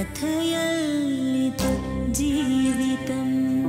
കഥയല്ലിത് ജീവിതം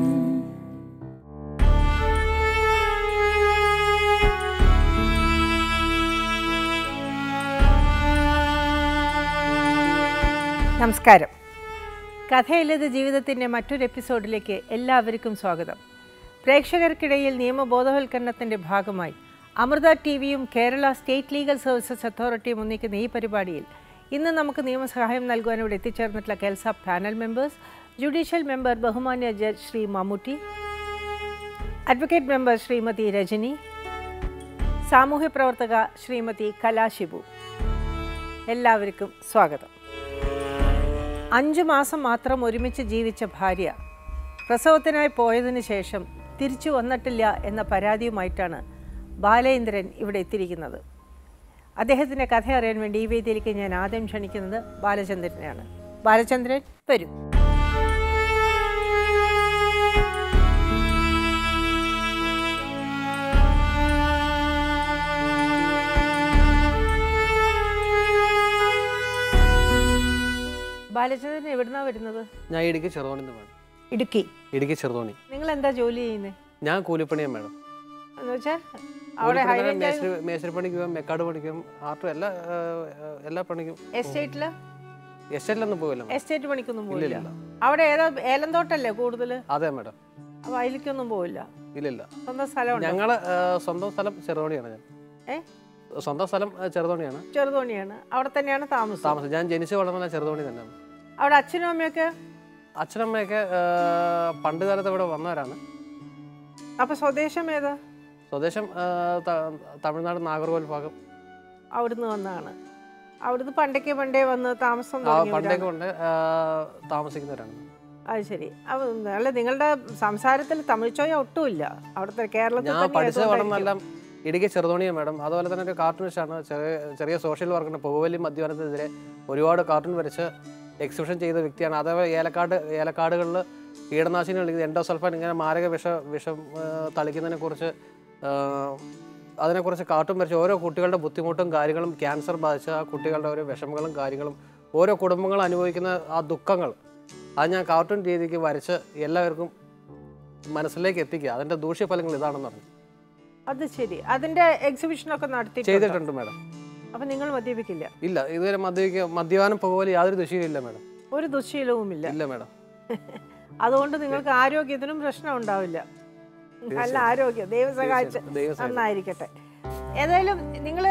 നമസ്കാരം കഥയില്ലത് ജീവിതത്തിൻ്റെ മറ്റൊരു എപ്പിസോഡിലേക്ക് എല്ലാവർക്കും സ്വാഗതം പ്രേക്ഷകർക്കിടയിൽ നിയമബോധവൽക്കരണത്തിൻ്റെ ഭാഗമായി അമൃത ടി വിയും കേരള സ്റ്റേറ്റ് ലീഗൽ സർവീസസ് അതോറിറ്റിയും ഒന്നിക്കുന്ന ഈ പരിപാടിയിൽ ഇന്ന് നമുക്ക് നിയമസഹായം നൽകുവാൻ ഇവിടെ എത്തിച്ചേർന്നിട്ടുള്ള KELSA panel members judicial member ബഹുമാന്യ judge Shri Mammootty advocate member Shrimati Rajani സാമൂഹ്യ പ്രവർത്തക ശ്രീമതി കലാശിബു എല്ലാവർക്കും സ്വാഗതം അഞ്ചു മാസം മാത്രം ഒരുമിച്ച് ജീവിച്ച ഭാര്യ പ്രസവത്തിനായി പോയതിനു ശേഷം തിരിച്ചു വന്നിട്ടില്ല എന്ന പരാതിയുമായിട്ടാണ് ബാലേന്ദ്രൻ ഇവിടെ എത്തിയിരിക്കുന്നത് അദ്ദേഹത്തിൻ്റെ കഥ അറിയാൻ വേണ്ടി ഈ വേദിയിലേക്ക് ഞാൻ ആദ്യം ക്ഷണിക്കുന്നത് ബാലചന്ദ്രനെയാണ് ബാലചന്ദ്രൻ വരൂ ബാലചന്ദ്രൻ എവിടുന്നാ വരുന്നത് ഞാൻ ഇടുക്കി ചെറുതോണി വേണം ഇടുക്കി ഇടുക്കി ചെറുതോണി നിങ്ങൾ എന്താ ജോലി ചെയ്യുന്നത് ഞാൻ കൂലിപ്പണിയാൻ വേണം എന്ന് വെച്ചാൽ അവിടെ ഹൈവേ മേശരി മേശരി പണിക്ക് പോകാം മെക്കാട് പണിക്കും ആർട്ടും എല്ലാ ആ, എല്ലാ പണിക്കും എസ്റ്റേറ്റിൽ എസ്റ്റേറ്റിലൊന്നും പോകില്ല madam. എസ്റ്റേറ്റ് പണിക്കൊന്നും പോയില്ല ഇല്ലില്ല. അവിടെ ഏതാ ഏലം തോട്ടല്ലേ കൂടുതൽ അതെ മേഡം അപ്പോൾ അതിലേക്കൊന്നും പോയില്ല ഇല്ലില്ല സ്വന്തം സ്ഥലമുണ്ട് ഞങ്ങള് ആ, സ്വന്തം സ്ഥലം ചെറുതോണിയാണ് ഞാൻ ഏ സ്വന്തം സ്ഥലം ആ, ചെറുതോണിയാണ് ചെറുതോണിയാണ് അവിടെ തന്നെയാണ് താമസം താമസം ഞാൻ ജനിച്ചു വളർന്ന ചെറുതോണി തന്നെയാണ് അവിടെ അച്ഛനും അമ്മയൊക്കെ അച്ഛനമ്മയൊക്കെ ആ, പണ്ട് കാലത്ത് ഇവിടെ വന്നവരാണ് അപ്പൊ സ്വദേശം ഏതാ സ്വദേശം ആ, ത- തമിഴ്നാട് നാഗർകോവിൽ ഭാഗം അവിടുന്ന് വന്നതാണ് അവിടുന്ന് പണ്ടൊക്കെ പണ്ടേ വന്ന് താമസം ആ തുടങ്ങിയവരാണ്. പണ്ടൊക്കെ കൊണ്ട് ആ, താമസിക്കുന്നവരാണ് അത് ശരി അപ്പൊ അല്ല നിങ്ങളുടെ സംസാരത്തിൽ തമിഴ് ചോയ ഒട്ടുമില്ല അവിടുത്തെ കേരളത്തിൽ ഞാൻ തന്നെ പഠിച്ച ആയതുകൊണ്ടായിരിക്കും. പഠനമെല്ലാം ഇടുക്കി ചെറുതോണിയാണ് മാഡം അതുപോലെ തന്നെ ഒരു കാർട്ടൂണിസ്റ്റാണ് ചെറിയ ചെറിയ സോഷ്യൽ വർക്കുണ്ട് പുകവലി മദ്യപാനത്തിനെതിരെ ഒരുപാട് കാർട്ടൂൺ വരച്ച് എക്സിബിഷൻ ചെയ്ത വ്യക്തിയാണ് അതേപോലെ ഏലക്കാട് ഏലക്കാടുകളിൽ കീടനാശിനികൾ ഇത് എൻഡോസൾഫാൻ ഇങ്ങനെ മാരക വിഷ വിഷം തളിക്കുന്നതിനെ കുറിച്ച് അതിനെക്കുറിച്ച് കാർട്ടൂൺ വരച്ച് ഓരോ കുട്ടികളുടെ ബുദ്ധിമുട്ടും കാര്യങ്ങളും ക്യാൻസർ ബാധിച്ച ആ കുട്ടികളുടെ ഓരോ വിഷമങ്ങളും കാര്യങ്ങളും ഓരോ കുടുംബങ്ങൾ അനുഭവിക്കുന്ന ആ ദുഃഖങ്ങൾ അത് ഞാൻ കാർട്ടൂൺ രീതിക്ക് വരച്ച് എല്ലാവർക്കും മനസ്സിലേക്ക് എത്തിക്കുക അതിൻ്റെ ദൂഷ്യഫലങ്ങൾ ഇതാണെന്ന് പറഞ്ഞു അത് ശരി അതിന്റെ എക്സിബിഷനൊക്കെ നടത്തി ചെയ്തിട്ടുണ്ട് മാഡം അപ്പൊ നിങ്ങൾ മദ്യപിക്കില്ല ഇല്ല ഇതുവരെ മദ്യപിക്കുക മദ്യപാനം പുകവലി യാതൊരു ദുശീലില്ല മാഡം ഒരു ദുശ്ശീലവുമില്ല ഇല്ല മാഡം അതുകൊണ്ട് നിങ്ങൾക്ക് ആരോഗ്യത്തിനും പ്രശ്നം ഉണ്ടാവില്ല നല്ല ആരോഗ്യം ദൈവം സഹായിച്ച് ദൈവം സഹായിച്ച്. നന്നായിരിക്കട്ടെ ഏതായാലും നിങ്ങൾ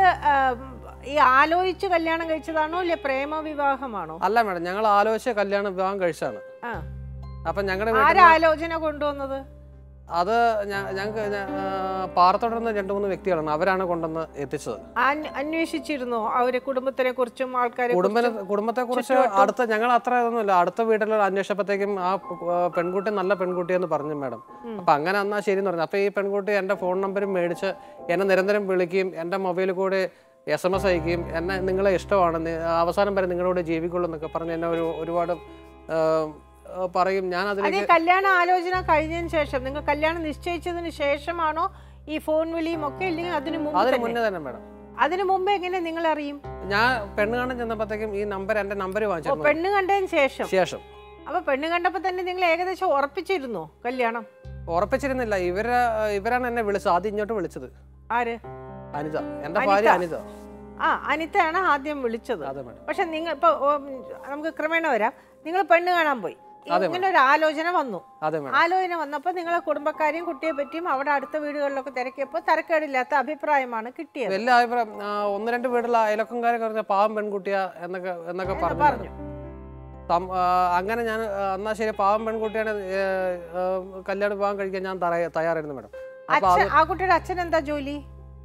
ഈ ആലോചിച്ച് കല്യാണം കഴിച്ചതാണോ ഇല്ല പ്രേമ വിവാഹമാണോ അല്ല മാഡം ഞങ്ങൾ ആലോചിച്ച കല്യാണം വിവാഹം കഴിച്ചാണ് ആ അപ്പം ഞങ്ങളുടെ വീട്ടിൽ ആരാ ആലോചന കൊണ്ടുവന്നത് അത് ഞ- ഞങ്ങൾക്ക് ഞ- ആ, പാറത്തോടുന്ന രണ്ട് മൂന്ന് വ്യക്തികളാണ് അവരാണ് കൊണ്ടുവന്ന് എത്തിച്ചത് അന്വ- അന്വേഷിച്ചിരുന്നോ അവരെ കുടുംബത്തിനെ കുറിച്ചും ആൾക്കാരെ കുടുംബ കുടുംബത്തെ കുറിച്ച് അടുത്ത ഞങ്ങൾ അത്ര ഇതൊന്നുമില്ല അടുത്ത വീട്ടിൽ അന്വേഷിച്ചപ്പോഴത്തേക്കും ആ പ്- ആ പെൺകുട്ടി നല്ല പെൺകുട്ടിയെന്ന് പറഞ്ഞു മാഡം അപ്പൊ അങ്ങനെ എന്നാ ശരി എന്ന് പറഞ്ഞു അപ്പൊ ഈ പെൺകുട്ടി എന്റെ ഫോൺ നമ്പരും മേടിച്ച് എന്നെ നിരന്തരം വിളിക്കുകയും എന്റെ മൊബൈലിൽ കൂടെ എസ് എം എസ് അയക്കുകയും എന്നെ നിങ്ങളെ ഇഷ്ടമാണ് നി- അവസാനം വരെ നിങ്ങളോട് ജീവിക്കുള്ളൂ എന്നൊക്കെ പറഞ്ഞ് എന്നെ ഒരു ഒരുപാട് ആ, ആ, പറയും ഞാൻ അതേ അതിലേക്ക് കല്യാണ ആലോചന കഴിഞ്ഞതിന് ശേഷം നിങ്ങൾ കല്യാണം നിശ്ചയിച്ചതിന് ശേഷമാണോ ഈ ഫോൺ വിളിയും ഒക്കെ ഇല്ലെങ്കിൽ അതിനു മുമ്പ് അതിന് തന്നെ? മുന്നേ തന്നെ മാഡം അതിനു മുമ്പ് എങ്ങനെ നിങ്ങൾ അറിയും ഞാൻ പെണ്ണ് കാണാൻ ചെന്നപ്പോഴത്തേക്കും ഈ നമ്പർ എന്റെ നമ്പർ ഓ വാങ്ങിച്ചിരുന്നു പെണ്ണ് കണ്ടതിന് ശേഷം ശേഷം അപ്പൊ പെണ്ണ് കണ്ടപ്പോ തന്നെ നിങ്ങൾ ഏകദേശം ഉറപ്പിച്ചിരുന്നോ കല്യാണം ഉറപ്പിച്ചിരുന്നില്ല ഇവര് ഇവരാണ് എന്നെ വിളിച്ചത് ആദ്യം ഇങ്ങോട്ട് വിളിച്ചത് ആര് അനിത എന്റെ ഭാര്യ അനിത ആ അനിതയാണ് ആദ്യം വിളിച്ചത് അതെ മാഡം പക്ഷെ നിങ്ങൾ ഇപ്പൊ ഓ, ഉം, നമുക്ക് ക്രമേണ വരാം നിങ്ങൾ പെണ്ണ് കാണാൻ പോയി ഇങ്ങനെ ഒരു ആലോചന വന്നു അതെ മാഡം ആലോചന വന്നപ്പോൾ നിങ്ങളെ കുടുംബക്കാരെയും കുട്ടിയെ പറ്റിയും അവിടെ അടുത്ത വീടുകളിലൊക്കെ തിരക്കിയപ്പോൾ തരക്കേടില്ലാത്ത അഭിപ്രായമാണ് കിട്ടിയത് വലിയ അഭിപ്രായം ആ, ഒന്ന് രണ്ട് വീട്ടിലെ അയലക്കംകാരൊക്കെ പറഞ്ഞ പാവം പെൺകുട്ടിയാ എന്നൊക്കെ എന്നൊക്കെ എന്ന് പറഞ്ഞു പറഞ്ഞു സം- ആ, അങ്ങനെ ഞാൻ ആ, എന്നാ ശരി പാവം പെൺകുട്ടിയാണ് ഏ, ഏ, കല്യാണം വിവാഹം കഴിക്കാൻ ഞാൻ തറ- തയ്യാറായിരുന്നു മാഡം അപ്പൊ അച്ഛൻ ആ കുട്ടിയുടെ അച്ഛൻ എന്താ ജോലി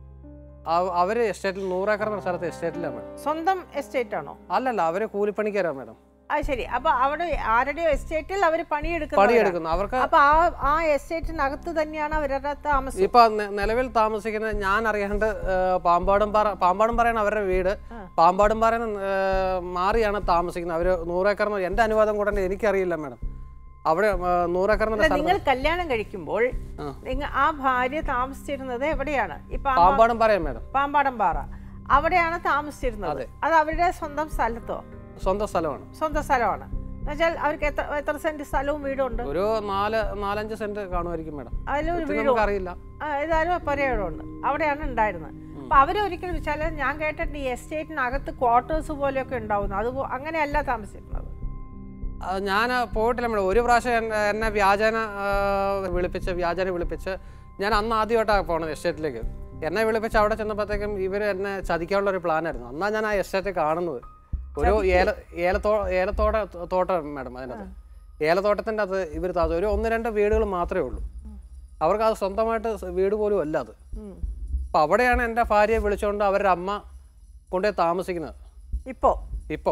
അവ- അവര് എസ്റ്റേറ്റിൽ നൂറേക്കർ എന്ന സ്ഥലത്ത് എസ്റ്റേറ്റിലാണ് മാഡം സ്വന്തം എസ്റ്റേറ്റ് ആണോ അല്ലല്ല അവര് കൂലിപ്പണിക്കാരാ മാഡം അത് ശരി അപ്പൊ അവിടെ ആരുടെയോ എസ്റ്റേറ്റിൽ അവർ പണിയെടുക്കുന്നു പണിയെടുക്കുന്നു അവർക്ക് അപ്പൊ ആ ആ എസ്റ്റേറ്റിനകത്ത് തന്നെയാണ് അവരുടെ താമസം ഇപ്പൊ നെ- നിലവിൽ താമസിക്കുന്ന ഞാൻ അറിയാണ്ട് ഏ, പാമ്പാടും പാറ പാമ്പാടും പാറയാണ് അവരുടെ വീട് പാമ്പാടും പാറ മാറിയാണ് താമസിക്കുന്നത് അവര് നൂറേക്കർ എന്ന് എന്റെ അനുവാദം കൂടെ എനിക്കറിയില്ല മാഡം അവിടെ ആ, നൂറേക്കർ എന്ന അല്ല സ്ഥലത്ത് നിങ്ങൾ കല്യാണം കഴിക്കുമ്പോൾ ആ. നിങ്ങൾ ആ ഭാര്യ താമസിച്ചിരുന്നത് എവിടെയാണ് ഇപ്പൊ പാമ്പാടും പറയാം മാഡം പാമ്പാടം പാറ അവിടെയാണ് താമസിച്ചിരുന്നത് അത് അവരുടെ സ്വന്തം സ്ഥലത്തോ സ്വന്തം സ്ഥലമാണ് സ്വന്തം സ്ഥലമാണ് എന്നുവെച്ചാൽ അവർക്ക് എത്ര എത്ര സെന്റ് സ്ഥലവും വീടും ഉണ്ട് ഒരു നാല് നാലഞ്ച് സെന്റ് കാണുമായിരിക്കും മാഡം അതിലൊരു കൃത്യം വീടും നമുക്കറിയില്ല ആ, ഏതായാലും പുരയിടമുണ്ട് അവിടെയാണ് ഉണ്ടായിരുന്നത് അപ്പൊ അവരൊരിക്കലും വെച്ചാൽ ഞാൻ കേട്ടിട്ട് ഈ എസ്റ്റേറ്റിനകത്ത് ക്വാർട്ടേഴ്സ് പോലെയൊക്കെ ഉണ്ടാവുന്നു അത് അങ്ങനെയല്ല താമസിക്കുന്നത് ആ, ഞാൻ പോയിട്ടില്ല മേഡം ഒരു പ്രാവശ്യം എന്നെ- എന്നെ വ്യാജന ആ, വിളിപ്പിച്ച് വ്യാജന വിളിപ്പിച്ച് ഞാൻ അന്ന് ആദ്യമായിട്ടാണ് പോണത് എസ്റ്റേറ്റിലേക്ക് എന്നെ വിളിപ്പിച്ച് അവിടെ ചെന്നപ്പോഴത്തേക്കും ഇവർ എന്നെ ചതിക്കാനുള്ള ഒരു പ്ലാനായിരുന്നു അന്നാ ഞാൻ ആ എസ്റ്റേറ്റ് കാണുന്നത് ഒരു ഏല ഏലത്തോ ഏലത്തോട്ട തോട്ടം മാഡം അതിനകത്ത് ഏലത്തോട്ടത്തിൻ്റെ അത് ഇവർ താമസം ഒരു ഒന്ന് രണ്ട് വീടുകൾ മാത്രമേ ഉള്ളൂ അവർക്ക് അത് സ്വന്തമായിട്ട് സ് വീട് പോലും അല്ല അത് ഉം. അപ്പം അവിടെയാണ് എൻ്റെ ഭാര്യയെ വിളിച്ചുകൊണ്ട് അവരുടെ അമ്മ കൊണ്ടുപോയി താമസിക്കുന്നത് ഇപ്പോ ഇപ്പം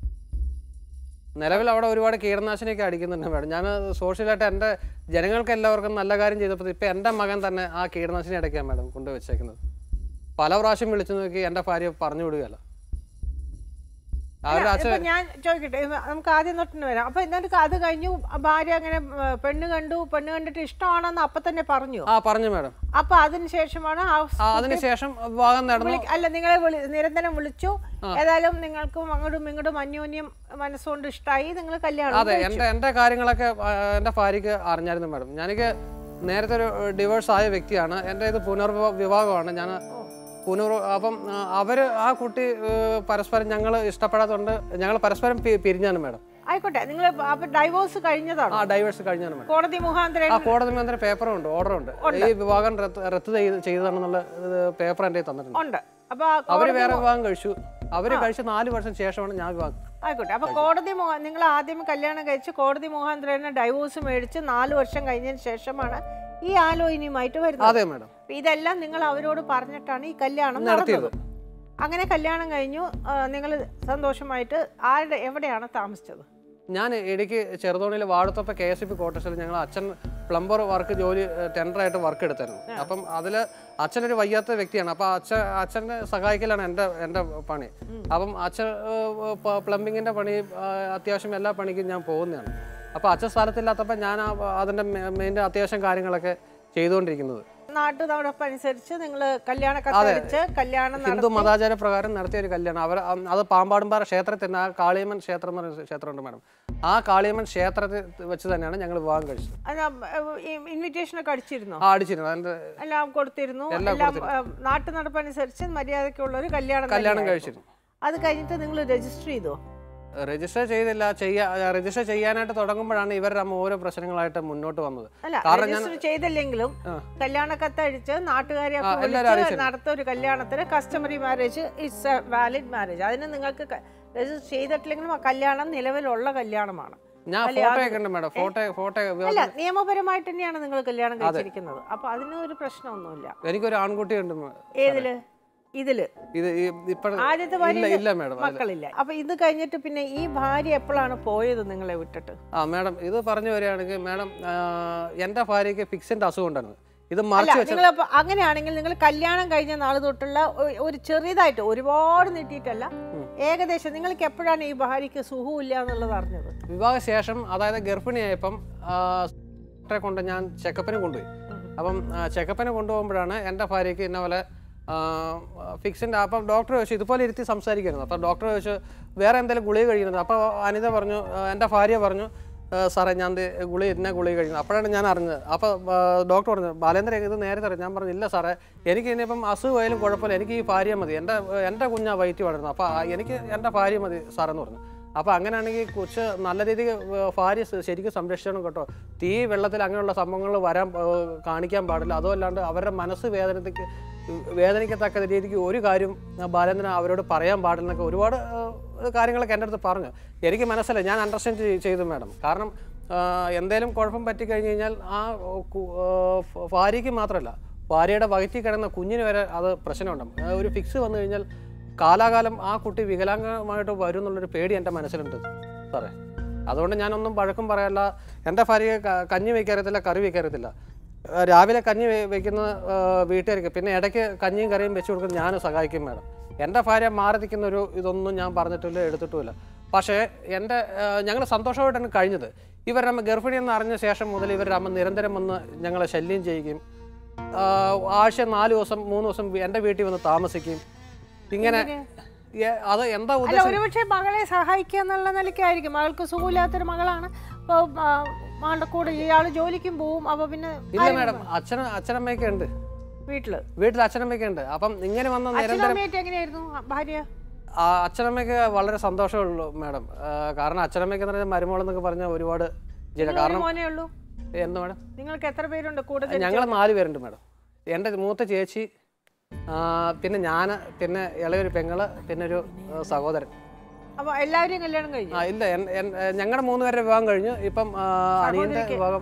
നിലവിൽ അവിടെ ഒരുപാട് കീടനാശിനിയൊക്കെ അടിക്കുന്നുണ്ട് മേഡം ഞാൻ സോഷ്യലായിട്ട് എൻ്റെ ജനങ്ങൾക്ക് എല്ലാവർക്കും നല്ല കാര്യം ചെയ്തപ്പോൾ ഇപ്പം എൻ്റെ മകൻ തന്നെ ആ കീടനാശിനി അടയ്ക്കാൻ മേഡം കൊണ്ടു വെച്ചേക്കുന്നത് പല പ്രാവശ്യം വിളിച്ചു നോക്കി എൻ്റെ ഭാര്യ പറഞ്ഞു വിടുകയല്ല അവരുടെ അച്ഛൻ ഇപ്പൊ ഞാൻ ചോദിക്കട്ടെ ഇപ്പൊ നമുക്ക് ആദ്യം തൊട്ടിന് വരാം അപ്പൊ എന്നിട്ട് അത് കഴിഞ്ഞു ഭാര്യ അങ്ങനെ ഏ, പെണ്ണ് കണ്ടു പെണ്ണ് കണ്ടിട്ട് ഇഷ്ടമാണെന്ന് അപ്പൊ തന്നെ പറഞ്ഞു ആ പറഞ്ഞു മേഡം അപ്പൊ അതിനുശേഷമാണ് ആ ആ അതിനുശേഷം വിവാഹം നടന്നു വിളി- അല്ല നിങ്ങളെ വിളി നിരന്തരം വിളിച്ചു ഏതായാലും നിങ്ങൾക്കും അങ്ങോട്ടും ഇങ്ങോട്ടും അന്യോന്യം മനസ്സുകൊണ്ട് ഇഷ്ടമായി നിങ്ങൾ കല്യാണം അതെ എൻ്റെ എൻ്റെ കാര്യങ്ങളൊക്കെ ആ, എൻ്റെ ഭാര്യയ്ക്ക് അറിഞ്ഞായിരുന്നു മാഡം ഞാനെനിക്ക് നേരത്തെ ഒരു ഡിവോഴ്സ് ആയ വ്യക്തിയാണ് എൻ്റെ ഇത് പുനർവിവാ വിവാഹമാണ് ഞാൻ പുനർ അപ്പം ആ, അവര് ആ കുട്ടി ഏ, പരസ്പരം ഞങ്ങൾ ഇഷ്ടപ്പെടാത്തതുകൊണ്ട് ഞങ്ങൾ പരസ്പരം പി- പിരിഞ്ഞാണ് മാഡം ആയിക്കോട്ടെ നിങ്ങൾ അപ്പൊ ഡൈവോഴ്സ് കഴിഞ്ഞതാണോ ആ ഡൈവേഴ്സ് കഴിഞ്ഞാണ് മാഡം കോടതി മുഖാന്തരം ആ കോടതി മന്ത്രി പേപ്പറും ഉണ്ട് ഓർഡർ ഉണ്ട് ഈ വിവാഹം റദ്ദ് റദ്ദ് ചെയ്ത് ചെയ്തതാണെന്നുള്ള പേപ്പർ എൻ്റെ കയ്യിൽ തന്നിട്ടുണ്ട് ഉണ്ട് അപ്പൊ ആ അവര് വേറെ വിവാഹം കഴിച്ചു അവര് കഴിച്ച നാല് വർഷം ശേഷമാണ് ഞാൻ വിവാഹം ആയിക്കോട്ടെ അപ്പൊ കോടതി മുഖ നിങ്ങൾ ആദ്യം കല്യാണം കഴിച്ച് കോടതി മുഖാന്തരം ഡൈവോഴ്സ് മേടിച്ച് നാല് വർഷം കഴിഞ്ഞതിന് ശേഷമാണ് ഈ ആലോചനയുമായിട്ട് വരുന്നത് അതെ മാഡം അപ്പൊ ഇതെല്ലാം നിങ്ങൾ അവരോട് പറഞ്ഞിട്ടാണ് ഈ കല്യാണം നടത്തിയത്. നടത്തിയത് അങ്ങനെ കല്യാണം കഴിഞ്ഞു നിങ്ങൾ സന്തോഷമായിട്ട് ആരുടെ എവിടെയാണ് താമസിച്ചത് ഞാൻ ഇടയ്ക്ക് ചെറുതോണിയിൽ Vazhathope K S E B ക്വാർട്ടേഴ്സിൽ ഞങ്ങൾ അച്ഛൻ പ്ലംബർ വർക്ക് ജോലി ടെൻഡറായിട്ട് വർക്ക് എടുത്തായിരുന്നു അപ്പം അതിൽ അച്ഛനൊരു വയ്യാത്ത വ്യക്തിയാണ് അപ്പോൾ അച്ഛൻ അച്ഛനെ സഹായിക്കലാണ് എൻ്റെ എൻ്റെ പണി അപ്പം അച്ഛൻ പ്ലംബിങ്ങിൻ്റെ പണി ആ, അത്യാവശ്യം എല്ലാ പണിക്കും ഞാൻ പോകുന്നതാണ് അപ്പോൾ അച്ഛൻ സ്ഥലത്തില്ലാത്തപ്പോൾ ഞാൻ ആ- അതിൻ്റെ മെയിൻ അത്യാവശ്യം കാര്യങ്ങളൊക്കെ ചെയ്തുകൊണ്ടിരിക്കുന്നത് നാട്ടു നടപ്പ് അനുസരിച്ച് നിങ്ങൾ കല്യാണ കത്തടിച്ച് കല്യാണം ഹിന്ദു മതാചാര പ്രകാരം നടത്തിയ ഒരു കല്യാണം അവർ അത് പാമ്പാടുംപാറ ക്ഷേത്രത്തിൽ തന്നെ ആ കാളിയമ്മൻ ക്ഷേത്രം എന്ന് പറയുന്ന ക്ഷേത്രമുണ്ട് മാഡം ആ കാളിയമ്മൻ ക്ഷേത്രത്തിൽ വെച്ച് തന്നെയാണ് ഞങ്ങൾ വിവാഹം കഴിച്ചത് ഇൻവിറ്റേഷൻ ഒക്കെ അടിച്ചിരുന്നോ ആ അടിച്ചിരുന്നു അതിൻ്റെ എല്ലാം കൊടുത്തിരുന്നു എല്ലാം എല്ലാം നാട്ടു നടപ്പനുസരിച്ച് മര്യാദയ്ക്കുള്ള ഒരു കല്യാണം കല്യാണം തന്നെയായിരുന്നു. കഴിച്ചിരുന്നു അത് കഴിഞ്ഞിട്ട് നിങ്ങൾ രജിസ്റ്റർ ചെയ്തോ രജിസ്റ്റർ ചെയ്തില്ല ചെയ്യാ രജിസ്റ്റർ ചെയ്യാനായിട്ട് തുടങ്ങുമ്പോഴാണ് ഇവരുടെ അമ്മ ഓരോ പ്രശ്നങ്ങളായിട്ട് മുന്നോട്ട് വന്നത് അല്ല കാരണം ഞാൻ രജിസ്റ്റർ ചെയ്തില്ലെങ്കിലും കല്യാണ കത്തടിച്ച് നാട്ടുകാരെ ആ, എല്ലാവരും വിളിച്ച് അറിയിച്ചിരുന്നു. നടത്ത ഒരു കല്യാണത്തിന് customary marriage it's a valid marriage അതിന് നിങ്ങൾക്ക് രജിസ്റ്റർ ചെയ്തിട്ടില്ലെങ്കിലും ആ കല്യാണം നിലവിലുള്ള കല്യാണമാണ് ഞാൻ അല്ല, ഫോട്ടോ അത് ഒക്കെ ഉണ്ട് മാഡം ഫോട്ടോ ഫോട്ടോ അല്ല നിയമപരമായിട്ട് തന്നെയാണ് നിങ്ങൾ കല്യാണം കഴിച്ചിരിക്കുന്നത് അപ്പൊ അതിന് ഒരു പ്രശ്നമൊന്നുമില്ല എനിക്കൊരു ആൺകുട്ടി ഉണ്ട് മ- ഏതില് ഇതില് ഇത് ഇപ്പോഴ ആദ്യത്തെ ഇല്ല ഭാര്യ ഇല്ല മാഡം അതില്. മക്കളില്ല അപ്പൊ ഇത് കഴിഞ്ഞിട്ട് പിന്നെ ഈ ഭാര്യ എപ്പോഴാണ് പോയത് നിങ്ങളെ വിട്ടിട്ട് ആ മാഡം ഇത് പറഞ്ഞു വരികയാണെങ്കിൽ മാഡം ആ, എൻ്റെ ഭാര്യയ്ക്ക് ഫിക്സിൻ്റെ അസുഖം ഉണ്ടായിരുന്നു ഇത് അല്ല മറിച്ച് വെച്ച നിങ്ങൾ അങ്ങനെയാണെങ്കിൽ നിങ്ങൾ കല്യാണം കഴിഞ്ഞ നാൾ തൊട്ടുള്ള ഒ- ഒരു ചെറിയതായിട്ട് ഒരുപാട് നീട്ടിയിട്ടല്ല ഏകദേശം നിങ്ങൾക്ക് എപ്പോഴാണ് ഈ ഭാര്യയ്ക്ക് സുഖമില്ല എന്നുള്ളത് അറിഞ്ഞത് വിവാഹ ശേഷം അതായത് ഗർഭിണിയായപ്പം ആ, ഡോക്ടറെ കൊണ്ട് ഞാൻ ചെക്കപ്പിന് കൊണ്ടുപോയി അപ്പം ആ, ചെക്കപ്പിന് കൊണ്ടുപോകുമ്പോഴാണ് എൻ്റെ ഭാര്യയ്ക്ക് ഇന്ന പോലെ ഫിക്സിൻ്റെ അപ്പം ഡോക്ടർ ചോദിച്ചു ഇതുപോലെ ഇരുത്തി സംസാരിക്കുന്നു അപ്പോൾ ഡോക്ടർ ചോദിച്ചു വേറെ എന്തെങ്കിലും ഗുളിക കഴിക്കുന്നത് അപ്പോൾ അനിത പറഞ്ഞു ആ, എൻ്റെ ഭാര്യ പറഞ്ഞു "ആ, സാറേ ഞാൻ ദേ ഗുളിക ഇന്ന ഗുളിക കഴിക്കുന്നു അപ്പോഴാണ് ഞാൻ അറിഞ്ഞത് അപ്പോൾ ഡോക്ടർ പറഞ്ഞു ബാലേന്ദ്രൻ ഇത് നേരത്തെ അറിയാം ഞാൻ പറഞ്ഞു ഇല്ല സാറേ എനിക്ക് ഇനിയിപ്പം അസുഖമായാലും കുഴപ്പമില്ല എനിക്ക് ഈ ഭാര്യ മതി എൻ്റെ എൻ്റെ കുഞ്ഞാ വയറ്റി വളരുന്നു അപ്പോൾ ആ, എനിക്ക് എൻ്റെ ഭാര്യ മതി സാറെന്ന് പറഞ്ഞു അപ്പോൾ അങ്ങനെയാണെങ്കിൽ കൊച്ച് നല്ല രീതിക്ക് ഏർ ഭാര്യ ശ- ശരിക്കും സംരക്ഷിക്കണം കേട്ടോ തീ വെള്ളത്തിൽ അങ്ങനെയുള്ള സംഭവങ്ങൾ വരാൻ ഏർ കാണിക്കാൻ പാടില്ല അതും അല്ലാണ്ട് അവരുടെ മനസ്സ് വേദനയ്ക്ക് വേദനിക്കത്തക്ക രീതിക്ക് ഒരു കാര്യം ബാലേന്ദ്രൻ അവരോട് പറയാൻ പാടില്ലെന്നൊക്കെ ഒരുപാട് ഏർ കാര്യങ്ങളൊക്കെ എൻ്റെ അടുത്ത് പറഞ്ഞു എനിക്ക് മനസ്സിലായി ഞാൻ അണ്ടർസ്റ്റാൻഡ് ചെയ്തു മാഡം കാരണം എന്തെങ്കിലും കുഴപ്പം പറ്റിക്കഴിഞ്ഞ് കഴിഞ്ഞാൽ ആ കു- ഏർ ഫ- ഭാര്യയ്ക്ക് മാത്രമല്ല ഭാര്യയുടെ വയറ്റിൽ കിടന്ന കുഞ്ഞിന് വരെ അത് പ്രശ്നമുണ്ടാകും ഏർ ഒരു ഫിക്സ് വന്നു കഴിഞ്ഞാൽ കാലാകാലം ആ കുട്ടി വികലാംഗമായിട്ട് വരും എന്നുള്ളൊരു പേടി എൻ്റെ മനസ്സിലുണ്ട് സാറേ അതുകൊണ്ട് ഞാനൊന്നും പഴക്കം പറയാല്ല എൻ്റെ ഭാര്യയെ ക- കഞ്ഞി വയ്ക്കറിയത്തില്ല കറി വയ്ക്കറിയത്തില്ല ഏഹ് രാവിലെ കഞ്ഞി വെ- വെക്കുന്ന ഏഹ് വീട്ടുകാർക്ക് പിന്നെ ഇടയ്ക്ക് കഞ്ഞിയും കറിയും വെച്ച് കൊടുക്കുന്ന ഞാൻ സഹായിക്കും മേഡം എൻ്റെ ഭാര്യ മാറി നിൽക്കുന്ന ഒരു ഇതൊന്നും ഞാൻ പറഞ്ഞിട്ടില്ല എടുത്തിട്ടുമില്ല പക്ഷേ എൻ്റെ ഞങ്ങൾ സന്തോഷമായിട്ടാണ് കഴിഞ്ഞത് ഇവരുടെ അമ്മ ഗർഭിണി എന്ന് അറിഞ്ഞ ശേഷം മുതൽ ഇവരുടെ അമ്മ നിരന്തരം വന്ന് ഞങ്ങളെ ശല്യം ചെയ്യുകയും ആഹ് ആഴ്ച നാല് ദിവസം മൂന്ന് ദിവസം എൻ്റെ വീട്ടിൽ വന്ന് താമസിക്കും ഇങ്ങനെ ഏ- അത് എന്താ അല്ല ഉദ്ദേശം ഒരുപക്ഷെ മകളെ സഹായിക്കുക എന്നുള്ള നിലയ്ക്കായിരിക്കും മകൾക്ക് സുഖമില്ലാത്തൊരു മകളാണ് അപ്പോൾ മകളുടെ കൂടെ ഇയാൾ ജോലിക്കും പോവും അപ്പോൾ പിന്നെ ഇല്ല ആരും മാഡം അച്ഛനും അച്ഛനമ്മയൊക്കെ ഉണ്ട് വീട്ടില് വീട്ടിൽ അച്ഛനമ്മയൊക്കെ ഉണ്ട് അപ്പം ഇങ്ങനെ വന്ന നിരന്തരം അച്ഛനമ്മയായിട്ട് എങ്ങനെയായിരുന്നു ആ, ഭാര്യ ആ, അച്ഛനമ്മയ്ക്ക് വളരെ സന്തോഷമുള്ളൂ മാഡം ആ, കാരണം അച്ഛനമ്മയ്ക്ക് എന്ന് പറഞ്ഞാൽ മരുമോളെന്നൊക്കെ പറഞ്ഞാൽ ഒരുപാട് ചെയ്ത ഒരു കാരണം മോനേ ഉള്ളൂ എന്ത് മാഡം നിങ്ങൾക്ക് എത്ര പേരുണ്ട് കൂടുതൽ ഞങ്ങൾ നാല് പേരുണ്ട് മാഡം എൻ്റെ മൂത്ത ചേച്ചി ആ, പിന്നെ ഞാൻ പിന്നെ ഇളയൊരു പെങ്ങള് പിന്നെ ഒരു ആ, സഹോദരൻ അപ്പോൾ എല്ലാവരെയും കല്യാണം കഴിഞ്ഞു ആ ഇല്ല ഞങ്ങളുടെ മൂന്ന് പേരുടെ വിവാഹം കഴിഞ്ഞു ഇപ്പം ആ, അനിയൻ്റെ സഹോദരിക്ക് വിവാഹം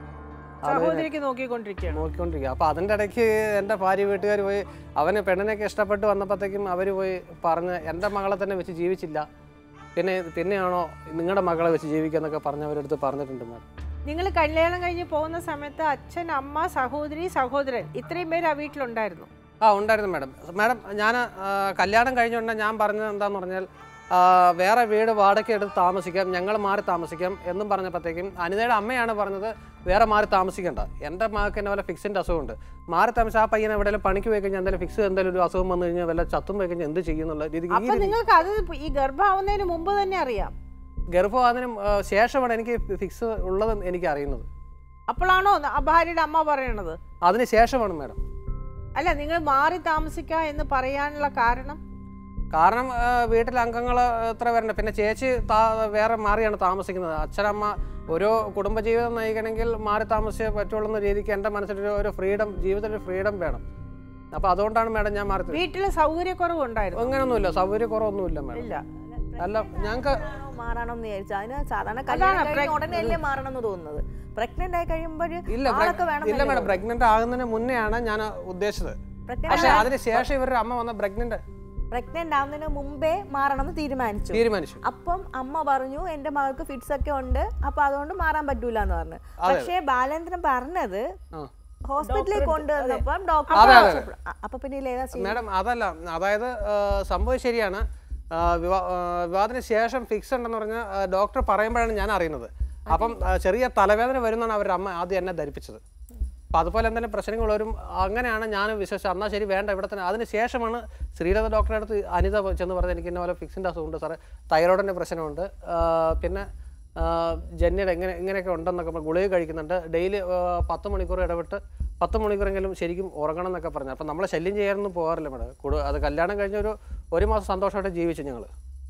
സഹോദരിക്ക് നോക്കിക്കൊണ്ടിരിക്കുകയാണ് നോക്കിക്കൊണ്ടിരിക്കുക അപ്പോൾ അതിൻ്റെ ഇടയ്ക്ക് എൻ്റെ ഭാര്യ വീട്ടുകാർ പോയി അവന് പെണ്ണിനൊക്കെ ഇഷ്ടപ്പെട്ട് വന്നപ്പോഴത്തേക്കും അവർ പോയി പറഞ്ഞ് എൻ്റെ മകളെ തന്നെ വെച്ച് ജീവിച്ചില്ല പിന്നെ പിന്നെയാണോ നിങ്ങളുടെ മകളെ വെച്ച് ജീവിക്കുക എന്നൊക്കെ പറഞ്ഞ് അവരടുത്ത് പറഞ്ഞിട്ടുണ്ട് മാഡം നിങ്ങൾ കല്യാണം കഴിഞ്ഞ് പോകുന്ന സമയത്ത് അച്ഛൻ അമ്മ സഹോദരി സഹോദരൻ ഇത്രയും പേര് ആ വീട്ടിലുണ്ടായിരുന്നു ആ ഉണ്ടായിരുന്നു മാഡം മാഡം ഞാൻ കല്യാണം കഴിഞ്ഞുകൊണ്ട് ഞാൻ പറഞ്ഞത് എന്താന്ന് പറഞ്ഞാൽ ആ, വേറെ വീട് വാടക എടുത്ത് താമസിക്കാം ഞങ്ങൾ മാറി താമസിക്കാം എന്നും പറഞ്ഞപ്പോഴത്തേക്കും അനിതയുടെ അമ്മയാണ് പറഞ്ഞത് വേറെ മാറി താമസിക്കണ്ട എൻ്റെ മകൾക്ക് എന്നെ വല്ല ഫിക്സിൻ്റെ അസുഖമുണ്ട് മാറി താമസിച്ച് ആ പയ്യനെ എവിടെയെങ്കിലും പണിക്ക് പോയി കഴിഞ്ഞാൽ എന്തായാലും ഫിക്സ് എന്തെങ്കിലും ഒരു അസുഖം വന്നു കഴിഞ്ഞാൽ വല്ല ചത്തും പോയി കഴിഞ്ഞാൽ എന്ത് ചെയ്യുന്നുള്ള രീതിക്ക് ഈ അപ്പൊ നിങ്ങൾക്ക് അത് ഈ ഗർഭമാവുന്നതിന് മുമ്പ് തന്നെ അറിയാം ഗർഭവാദനം ആ, ശേഷമാണ് എനിക്ക് ഫിക്സ് ഉള്ളത് എനിക്ക് അറിയുന്നത് അപ്പോഴാണോ ആ ഭാര്യയുടെ അമ്മ പറയണത് അതിന് ശേഷമാണ് മാഡം അല്ല നിങ്ങൾ മാറി താമസിക്കുക എന്ന് പറയാനുള്ള കാരണം കാരണം ആ, വീട്ടിലെ അംഗങ്ങൾ എത്ര പേരുണ്ട് പിന്നെ ചേച്ചി താ- വേറെ മാറിയാണ് താമസിക്കുന്നത് അച്ഛനമ്മ ഒരു കുടുംബജീവിതം നയിക്കണമെങ്കിൽ മാറി താമസിച്ചേ പറ്റുള്ളൂ എന്ന രീതിക്ക് എൻ്റെ മനസ്സിലൊരു ഒരു ഫ്രീഡം ജീവിതത്തിൽ ഫ്രീഡം വേണം അപ്പോൾ അതുകൊണ്ടാണ് മാഡം ഞാൻ മാറി വീട്ടില് സൗകര്യക്കുറവുണ്ടായിരുന്നു അങ്ങനെയൊന്നുമില്ല സൗകര്യക്കുറവൊന്നുമില്ല മാഡം ഇല്ല അല്ല ഞങ്ങൾക്ക് മാറണം എന്ന് വിചാരിച്ചു അതിന് സാധാരണ അതാണ് കല്യാണം കഴിഞ്ഞ preg- ഉടനെ അല്ലേ മാറണം എന്ന് തോന്നുന്നത് പ്രഗ്നന്റ് ആയി കഴിയുമ്പോൾ ഇല്ല ആളൊക്കെ preg- വേണം ഇല്ല മാഡം പ്രഗ്നന്റ് ആകുന്നതിന് മുന്നെയാണ് ഞാൻ ഉദ്ദേശിച്ചത് പ്രഗ്നന്റ് പക്ഷേ അതിന് ശേഷം ഇവരുടെ അമ്മ വന്ന പ്രഗ്നന്റ് പ്രഗ്നന്റ് ആവുന്നതിന് മുമ്പേ മാറണം എന്ന് തീരുമാനിച്ചു തീരുമാനിച്ചു അപ്പം അമ്മ പറഞ്ഞു എന്റെ മകൾക്ക് ഫിറ്റ്സ് ഒക്കെ ഉണ്ട് അപ്പൊ അതുകൊണ്ട് മാറാൻ പറ്റൂല എന്ന് പറഞ്ഞു പക്ഷേ ബാലേന്ദ്രൻ പറഞ്ഞത് ആ ഹോസ്പിറ്റലിൽ കൊണ്ടുവന്നപ്പം ഡോക്ടർ അതെ, അതെ. അപ്പൊ പിന്നെ ഇതിൽ ഏതാ ചെയ്യുന്നത്? മാഡം അതല്ല അതായത് ആ, സംഭവം ശരിയാണ് ആ, വിവാ ആ, വിവാഹത്തിന് ശേഷം ഫിക്സ് ഉണ്ടെന്ന് പറഞ്ഞാൽ ഡോക്ടർ പറയുമ്പോഴാണ് ഞാൻ അറിയുന്നത് അപ്പം ആ, ചെറിയ തലവേദന വരുന്നാണ് അവരുടെ അമ്മ ആദ്യം എന്നെ ധരിപ്പിച്ചത് അപ്പം അതുപോലെ എന്തെങ്കിലും പ്രശ്നങ്ങൾ വരും അങ്ങനെയാണ് ഞാൻ വിശ്വസിച്ചത് എന്നാൽ ശരി വേണ്ട ഇവിടെ തന്നെ അതിന് ശേഷമാണ് ശ്രീലത ഡോക്ടറെ അടുത്ത് അനിത ചെന്ന് പറഞ്ഞത് എനിക്ക് ഇന്ന പോലെ ഫിക്സിൻ്റെ അസുഖമുണ്ട് സാറേ തൈറോയിഡിൻ്റെ പ്രശ്നമുണ്ട് ആ, പിന്നെ ആ, ജന്യത എങ്ങനെ ഇങ്ങനെയൊക്കെ ഉണ്ടെന്നൊക്കെ പറഞ്ഞ് ഗുളിക കഴിക്കുന്നുണ്ട് ഡെയിലി പത്ത് മണിക്കൂർ ഇടവിട്ട് പത്ത് മണിക്കൂറെങ്കിലും ശരിക്കും ഉറങ്ങണം എന്നൊക്കെ പറഞ്ഞു അപ്പം നമ്മളെ ശല്യം ചെയ്യാനൊന്നും പോകാറില്ല മേഡം കൂടു അത് കല്യാണം കഴിഞ്ഞ ഒരു ഒരു മാസം സന്തോഷമായിട്ട് ജീവിച്ചു ഞങ്ങൾ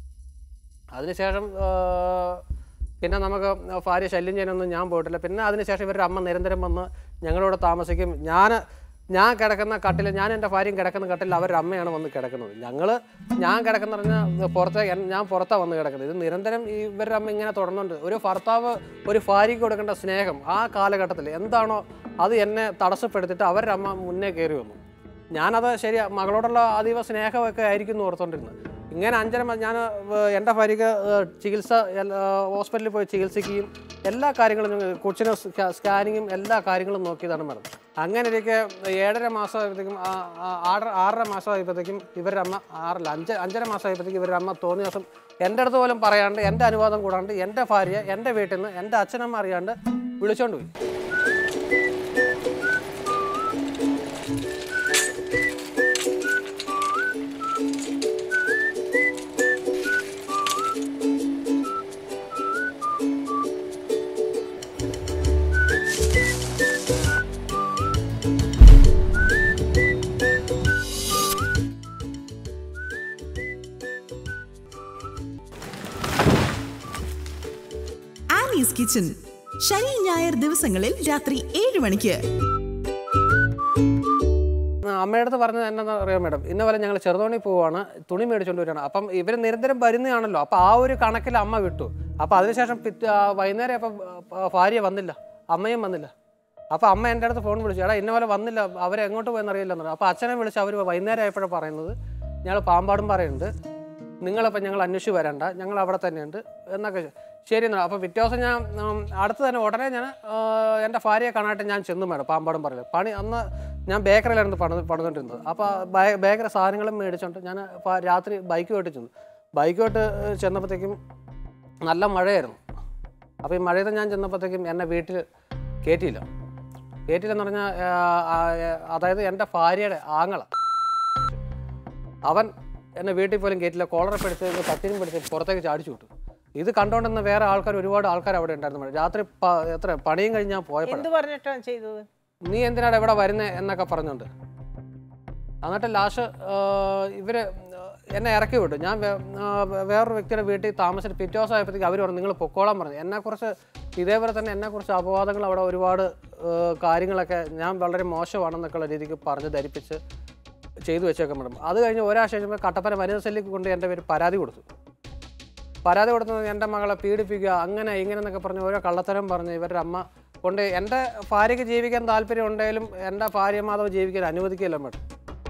അതിനുശേഷം ആ, പിന്നെ നമുക്ക് ഭാര്യ ശല്യം ചെയ്യാനൊന്നും ഞാൻ പോയിട്ടില്ല പിന്നെ അതിനുശേഷം ഇവരുടെ അമ്മ നിരന്തരം വന്ന് ഞങ്ങളോട് താമസിക്കും ഞാൻ ഞാൻ കിടക്കുന്ന കട്ടിൽ ഞാൻ എൻ്റെ ഭാര്യയും കിടക്കുന്ന കട്ടിൽ അവരുടെ അമ്മയാണ് വന്ന് കിടക്കുന്നത് ഞങ്ങൾ ഞാൻ കിടക്കുന്ന പറഞ്ഞാൽ പുറത്തെ എൻ- ഞാൻ പുറത്താണ് വന്ന് കിടക്കുന്നത് ഇത് നിരന്തരം ഈ ഇവരുടെ അമ്മ ഇങ്ങനെ തുടർന്നുണ്ട് ഒരു ഭർത്താവ് ഒരു ഭാര്യയ്ക്ക് കൊടുക്കേണ്ട സ്നേഹം ആ കാലഘട്ടത്തിൽ എന്താണോ അത് എന്നെ തടസ്സപ്പെടുത്തിയിട്ട് അവരുടെ അമ്മ മുന്നേ കയറി വന്നു ഞാനത് ശരി മകളോടുള്ള അതീവ സ്നേഹമൊക്കെ ആയിരിക്കും എന്ന് ഓർത്തുകൊണ്ടിരുന്നത് ഇങ്ങനെ അഞ്ചര മ- ഞാൻ ഏഹ്, എൻ്റെ ഭാര്യയ്ക്ക് ഏഹ്, ചികിത്സ എല്ല- ഏഹ്, ഹോസ്പിറ്റലിൽ പോയി ചികിത്സിക്കുകയും എല്ലാ കാര്യങ്ങളും ഞങ്ങൾ കൊച്ചിന് സ്കാ- സ്കാനിങ്ങും എല്ലാ കാര്യങ്ങളും നോക്കിയതാണ് മാഡം അങ്ങനെ ഇരിക്കെ ഏഴര മാസം ആയപ്പോഴത്തേക്കും ആ- ആ- ആറര ആറര മാസം ആയപ്പോഴത്തേക്കും ഇവരുടെ അമ്മ ആറല്ല അഞ്ച് അഞ്ചര മാസം ആയപ്പോഴത്തേക്കും ഇവരുടെ അമ്മ തോന്നിയ ദിവസം എൻ്റെ അടുത്ത് പോലും പറയാണ്ട് എൻ്റെ അനുവാദം കൂടാണ്ട് എൻ്റെ ഭാര്യ എൻ്റെ വീട്ടിൽ നിന്ന് എൻ്റെ അച്ഛനമ്മ അറിയാണ്ട് വിളിച്ചോണ്ട് പോയി ആനീസ് കിച്ചൺ ശനി ഞായർ ദിവസങ്ങളിൽ രാത്രി ഏഴ് മണിക്ക് ആ, അമ്മയുടെ അടുത്ത് പറഞ്ഞത് എന്നാന്ന് അറിയാം മാഡം ഇന്ന പോലെ ഞങ്ങൾ ചെറുതോണി പോവാണ് തുണി മേടിച്ചുകൊണ്ട് വരികയാണ് അപ്പം ഇവർ നിരന്തരം വരുന്നതാണല്ലോ അപ്പം ആ ഒരു കണക്കിൽ അമ്മ വിട്ടു അപ്പം അതിനുശേഷം പിറ്റേ ആ, വൈകുന്നേരം അപ്പം ആ, ഭാര്യ വന്നില്ല അമ്മയും വന്നില്ല അപ്പം അമ്മ എൻ്റെ അടുത്ത് ഫോൺ വിളിച്ചു എടാ ഇന്ന പോലെ വന്നില്ല അവരെ എങ്ങോട്ട് പോയെന്ന് അറിയില്ലെന്ന് പറഞ്ഞു അപ്പോൾ അച്ഛനെ വിളിച്ച് അവർ വൈകുന്നേരം ആയപ്പോഴാണ് പറയുന്നത് ഞങ്ങൾ പാമ്പാടും പറയുന്നുണ്ട് നിങ്ങളപ്പം ഞങ്ങൾ അന്വേഷിച്ച് വരണ്ട ഞങ്ങൾ അവിടെ തന്നെയുണ്ട് എന്നൊക്കെ ചോ- ശരി എന്നാൽ അപ്പോൾ പിറ്റേ ദിവസം ഞാൻ ഉം, അടുത്ത് തന്നെ ഉടനെ ഞാൻ ആ, എൻ്റെ ഭാര്യയെ കാണാനായിട്ട് ഞാൻ ചെന്നു മേഡം പാമ്പാടും പറയില്ല പണി അന്ന് ഞാൻ ബേക്കറിയിലായിരുന്നു പണിത് പണിതുകൊണ്ടിരുന്നത് അപ്പോൾ ബേക്കറി സാധനങ്ങളും മേടിച്ചോണ്ട് ഞാൻ പ- രാത്രി ബൈക്കുമായിട്ട് ചെന്നു ബൈക്കുമായിട്ട് ചെന്നപ്പോഴത്തേക്കും നല്ല മഴയായിരുന്നു അപ്പോൾ ഈ മഴയത്ത് ഞാൻ ചെന്നപ്പോഴത്തേക്കും എന്നെ വീട്ടിൽ കയറ്റിയില്ല കയറ്റിയില്ലെന്ന് പറഞ്ഞാൽ ആ, ആ, അതായത് എൻ്റെ ഭാര്യയുടെ ആങ്ങള അവൻ എന്നെ വീട്ടിൽ പോലും കയറ്റില്ല കോളറെ പിടിച്ച് കത്തിനും പിടിച്ച് പുറത്തേക്ക് ചാടിച്ചു വിട്ടു ഇത് കണ്ടുകൊണ്ടിരുന്ന വേറെ ആൾക്കാർ ഒരുപാട് ആൾക്കാർ അവിടെ ഉണ്ടായിരുന്നു മേഡം രാത്രി പ- എത്ര പണിയും കഴിഞ്ഞ് ഞാൻ പോയപ്പോഴാണ് എന്ത് പറഞ്ഞിട്ടാണ് ചെയ്തത് നീ എന്തിനാണ് ഇവിടെ വരുന്നത് എന്നൊക്കെ പറഞ്ഞുകൊണ്ട് എന്നിട്ട് ലാസ്റ്റ് ഇവര് എന്നെ ഇറക്കി വിട്ടു ഞാൻ വേ- ആ, വേറൊരു വ്യക്തിയുടെ വീട്ടിൽ താമസിച്ചിട്ട് പിറ്റേ ദിവസം ആയപ്പോഴത്തേക്ക് അവർ പറഞ്ഞു നിങ്ങൾ പൊക്കോളാൻ പറഞ്ഞു എന്നെക്കുറിച്ച് ഇതേപോലെ തന്നെ എന്നെക്കുറിച്ച് അപവാദങ്ങൾ അവിടെ ഒരുപാട് ആ, കാര്യങ്ങളൊക്കെ ഞാൻ വളരെ മോശമാണെന്നൊക്കെയുള്ള രീതിക്ക് പറഞ്ഞ് ധരിപ്പിച്ച് ചെയ്തു വെച്ചേക്കാൻ മേഡം അത് കഴിഞ്ഞ് ഒരാഴ്ച കഴിയുമ്പോൾ കട്ടപ്പന വനിതാ സെല്ലിക്ക് കൊണ്ട് എൻ്റെ പേര് പരാതി കൊടുത്തു പരാതി കൊടുത്തത് എൻ്റെ മകളെ പീഡിപ്പിക്കുക അങ്ങനെ ഇങ്ങനെ എന്നൊക്കെ പറഞ്ഞ് ഓരോ കള്ളത്തരം പറഞ്ഞ് ഇവരുടെ അമ്മ കൊണ്ട് എൻ്റെ ഭാര്യയ്ക്ക് ജീവിക്കാൻ താല്പര്യം ഉണ്ടെങ്കിലും എൻ്റെ ഭാര്യ മാധവ് ജീവിക്കാൻ അനുവദിക്കുകയല്ല മേഡം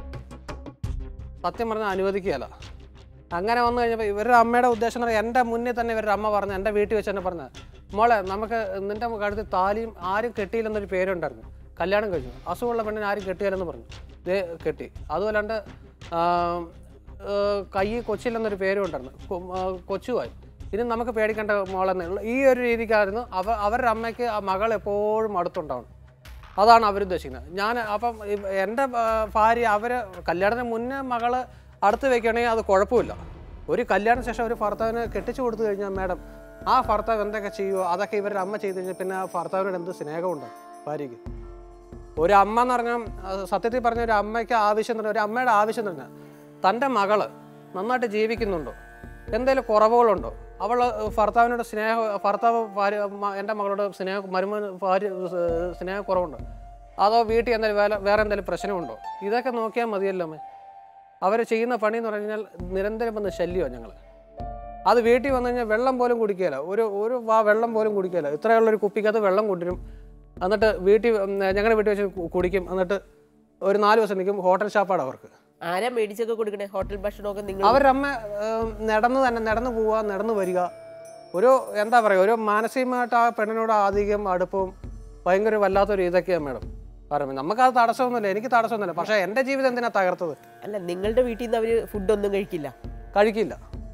സത്യം പറഞ്ഞാൽ അനുവദിക്കുകയല്ല അങ്ങനെ വന്നു കഴിഞ്ഞപ്പോൾ ഇവരുടെ അമ്മയുടെ ഉദ്ദേശം എന്ന് പറഞ്ഞാൽ എൻ്റെ മുന്നിൽ തന്നെ ഇവരുടെ അമ്മ പറഞ്ഞു എൻ്റെ വീട്ടിൽ വെച്ച് തന്നെ പറഞ്ഞത് മോളെ നമുക്ക് നിൻ്റെ കഴുത്തിൽ താലിയും ആരും കെട്ടിയില്ലെന്നൊരു പേരുണ്ടായിരുന്നു കല്യാണം കഴിഞ്ഞു അസുഖമുള്ള പെണ്ണിനെ ആരും കെട്ടിയില്ലെന്ന് പറഞ്ഞു ഇതേ കെട്ടി അതുമല്ലാണ്ട് ആ, ആ, കൈ കൊച്ചില്ലെന്നൊരു പേരും ഉണ്ടായിരുന്നു കൊ- ആ, കൊച്ചുമായി ഇനി നമുക്ക് പേടിക്കേണ്ട മോളെന്നുള്ള ഈ ഒരു രീതിക്കായിരുന്നു അവ അവരുടെ അമ്മയ്ക്ക് ആ മകൾ എപ്പോഴും അടുത്തുണ്ടാവണം അതാണ് അവരുദ്ദേശിക്കുന്നത് ഞാൻ അപ്പം ഇവ- എൻ്റെ ആ, ഭാര്യ അവർ കല്യാണത്തിന് മുന്നേ മകള് അടുത്ത് വെക്കുകയാണെങ്കിൽ അത് കുഴപ്പമില്ല ഒരു കല്യാണ ശേഷം ഒരു ഭർത്താവിന് കെട്ടിച്ചു കൊടുത്തു കഴിഞ്ഞാൽ മാഡം ആ ഭർത്താവ് എന്തൊക്കെ ചെയ്യുമോ അതൊക്കെ ഇവരുടെ അമ്മ ചെയ്ത് കഴിഞ്ഞാൽ പിന്നെ ആ ഭർത്താവിനോട് എന്ത് സ്നേഹമുണ്ട് ഭാര്യയ്ക്ക് ഒരു അമ്മ എന്ന് പറഞ്ഞാൽ അത് സത്യത്തിൽ പറഞ്ഞ ഒരു അമ്മയ്ക്ക് ആവശ്യം എന്ന് പറഞ്ഞാൽ ഒരു അമ്മയുടെ ആവശ്യം എന്ന് പറഞ്ഞാൽ തൻ്റെ മകള് നന്നായിട്ട് ജീവിക്കുന്നുണ്ടോ എന്തെങ്കിലും കുറവുകളുണ്ടോ അവൾ ഭർത്താവിനോട് സ്നേഹ ഭർത്താവ് ഭാര്യ മ- എൻ്റെ മകളോട് സ്നേഹ മരുമ ഭാര്യ സ് സ്നേഹക്കുറവുണ്ടോ അതോ വീട്ടിൽ എന്തെങ്കിലും വേറെ വേറെ എന്തെങ്കിലും പ്രശ്നമുണ്ടോ ഇതൊക്കെ നോക്കിയാൽ മതിയല്ലോ അമ്മേ അവർ ചെയ്യുന്ന പണി എന്ന് പറഞ്ഞു കഴിഞ്ഞാൽ നിരന്തരം വന്ന് ശല്യമാണ് ഞങ്ങൾ അത് വീട്ടിൽ വന്നു കഴിഞ്ഞാൽ വെള്ളം പോലും കുടിക്കുകയില്ല ഒരു ഒരു വാ വെള്ളം പോലും കുടിക്കുകയില്ല ഇത്രയുള്ളൊരു കുപ്പിക്കകത്ത് വെള്ളം കൊണ്ടുവരും എന്നിട്ട് വീട്ടിൽ ഞങ്ങളുടെ വീട്ടിൽ വെച്ച് കു- കുടിക്കും എന്നിട്ട് ഒരു നാല് ദിവസം നിൽക്കും ഹോട്ടൽ ഷാപ്പാണ് അവർക്ക് ആരാ മേടിച്ചൊക്കെ കൊടുക്കണേ ഹോട്ടൽ ഭക്ഷണമൊക്കെ നിങ്ങൾ അവരുടെ അമ്മ ഏം, നടന്ന് തന്നെ നടന്ന് പോവുക നടന്ന് വരിക ഒരു എന്താ പറയുക ഒരു മാനസികമായിട്ട് ആ പെണ്ണിനോട് അധികം അടുപ്പവും ഭയങ്കര വല്ലാത്തൊരു ഇതൊക്കെയാണ് മേഡം പറയുന്നത് നമുക്കത് തടസ്സമൊന്നുമില്ല എനിക്ക് തടസ്സമൊന്നുമില്ല പക്ഷേ എൻ്റെ ജീവിതം എന്തിനാ തകർത്തത് അല്ല നിങ്ങളുടെ വീട്ടിൽ നിന്ന് അവര് ഫുഡൊന്നും കഴിക്കില്ല കഴിക്കില്ല